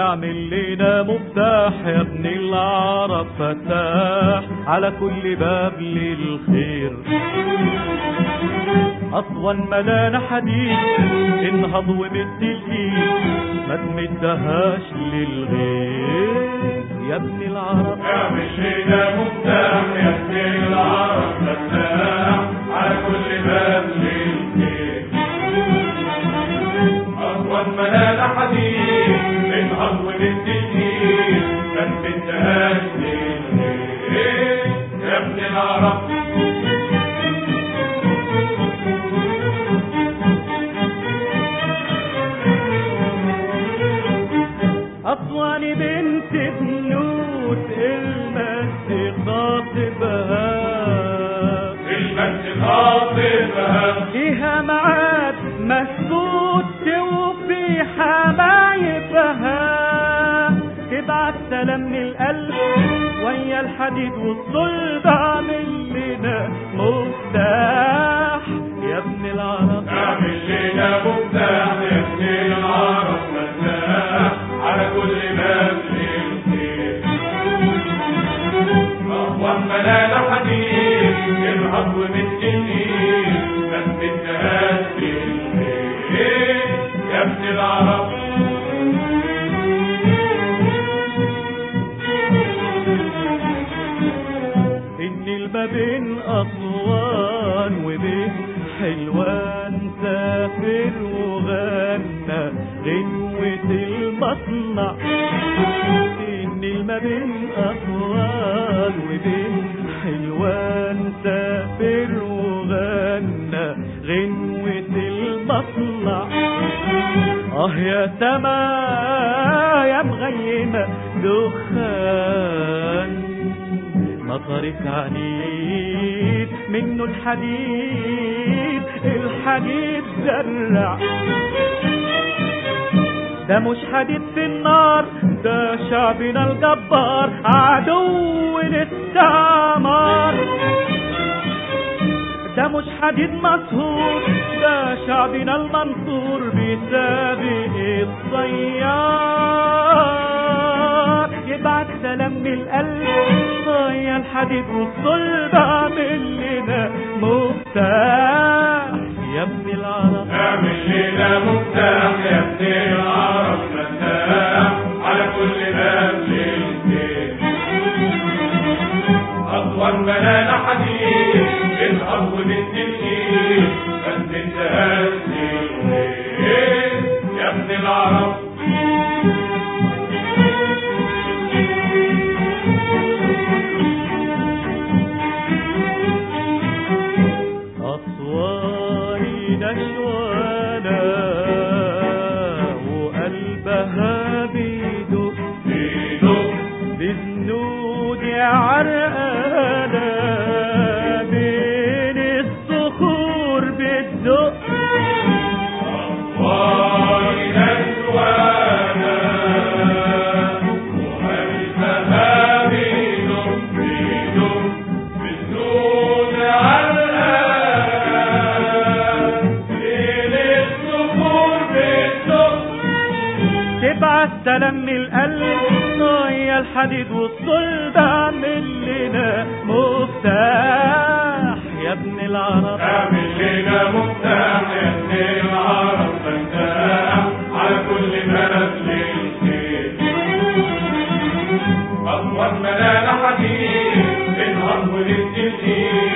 اعمل لنا مفتاح يا ابن العرب فتاح على كل باب للخير أطول ملانا حديد انهض ومد الايد ما تمدهاش للغير يا ابن العرب اعمل لنا مفتاح يا ابن العرب فتاح على كل باب للخير أطول ملانا حديد انهض ومد الايد ما تمدهاش للغير يا ابن العرب أطوان بنت بنوت المجد خاطبها المجد خاطبها فيها معاد مسكوت توفي حبايبها تبعت سلام من القلب ويا الحديد والصلب اعمل لنا مفتاح يا ابن العرب اعمل لنا مفتاح يا ابن العرب فتاح على كل باب للخير أقوى ملانا حديد ينهض من الدين بس النهاس بالخير يا ابن العرب ان الما بين اسوان وبين حلوان سافر وغنى غنوة المصنع ان الما بين اسوان وبين حلوان سافر وغنى غنوة المصنع اه يا سما يا مغيمة دخان مطرك عنيد منه الحديد الحديد زرع ده مش حديد في النار ده شعبنا الجبار عدو للتعمار ده مش حديد مسهور ده شعبنا المنصور بسابق الصياد يبعت سلام من القلب صيا الحديد والصلب اعمل لنا مفتاح يا ابن العرب اعمل لنا مفتاح يا ابن العرب فتاح على كل باب للخير أطول ملانا حديد الأرض بالتنين بس انتهاش للخير يا ابن العرب أصواري نشوانا وقلبها بيدق بيدق بزنود عرقانة بين الصخور بتدق أطوال نسوانا وقلبها بيدق بيدق بالنور علقان بين الصخور بتدق تبعت سلام من القلب صايا الحديد والصلب اعمل لنا مفتاح يا ابن العرب اعمل لنا مفتاح يا ابن العرب فتاح على كل باب للخير أطول ملانا حديد الأرض للتنين